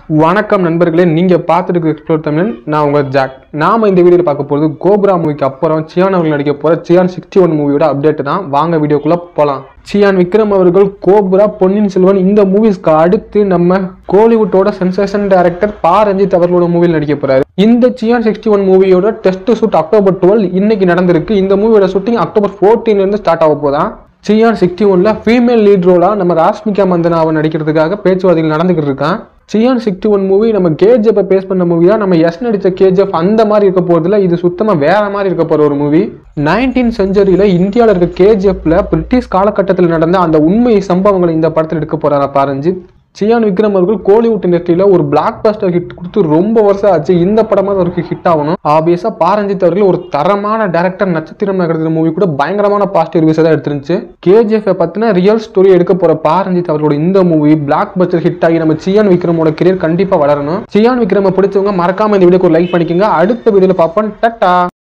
வணக்கம் நண்பர்களே நீங்க பார்த்துட்டு எக்ஸ்ப்ளோர் தமிழ் நான் உங்க ஜாக் நாம இந்த வீடியோவில் பார்க்க போகிறது கோப்ரா மூவிக்கு அப்புறம் சியான் அவர்கள் நடிக்க போற சியான் சிக்ஸ்டி ஒன் மூவியோட அப்டேட் தான் வாங்க வீடியோக்குள்ள போலாம் சியான் விக்ரம் அவர்கள் கோப்ரா பொன்னியின் செல்வன் இந்த மூவிஸ்க்கு அடுத்து நம்ம கோலிவுட்டோட சென்சேஷன் டைரக்டர் பா ரஞ்சித் அவர்களோட மூவியில் நடிக்க போறாரு இந்த சியான் சிக்ஸ்டி ஒன் மூவியோட டெஸ்ட் ஷூட் அக்டோபர் டுவெல் இன்னைக்கு நடந்திருக்கு இந்த மூவியோட ஷூட்டிங் அக்டோபர் 14 இருந்து ஸ்டார்ட் ஆக போதான் சியான் சிக்ஸ்டி ஒன்ல ஃபீமேல் லீட் ரோலா நம்ம ராஷ்மிகா மந்தனாவை நடிக்கிறதுக்காக பேச்சுவார்த்தைகள் நடந்துகிட்டு இருக்கான் சியான் சிக்ஸ்டி ஒன் மூவி நம்ம கேஜிஎஃப் பேஸ் பண்ண மூவி தான் நம்ம எஸ் நடிச்ச கேஜிஎஃப் அந்த மாதிரி இருக்க போறதுல இது சுத்தமா வேற மாதிரி இருக்க போற ஒரு மூவி நைன்டீன் செஞ்சுரியில இந்தியாவில் இருக்க கேஜிஎஃப்ல பிரிட்டிஷ் காலகட்டத்தில் நடந்த அந்த உண்மை சம்பவங்களை இந்த படத்தில் எடுக்க போறாரா பாரஞ்சு சியான் விக்ரம் அவர்கள் கோலிவுட் இண்டஸ்ட்ரியில ஒரு பிளாக் பஸ்டர் ஹிட் கொடுத்து ரொம்ப வருஷம் ஆச்சு இந்த படமா அவருக்கு ஹிட் ஆகணும் ஆபியஸா பாரஞ்சித் அவர்கள் ஒரு தரமான டேரக்டர் நட்சத்திரம் நகர்ந்த மூவி கூட பயங்கரமான பாசிட்டிவ் ரிவ்யூஸ் தான் எடுத்துருந்துச்சு கேஜிஎஃப் பத்தின ரியல் ஸ்டோரி எடுக்க போற பாரஞ்சித் அவர்களோட இந்த மூவி பிளாக் பஸ்டர் ஹிட் ஆகி நம்ம சியான் விக்ரமோட கெரியர் கண்டிப்பா வளரணும் சியான் விக்ரம பிடிச்சவங்க மறக்காம இந்த வீடியோக்கு ஒரு லைக் பண்ணிக்கோங்க அடுத்த வீடியோல பார்ப்போம் டட்டா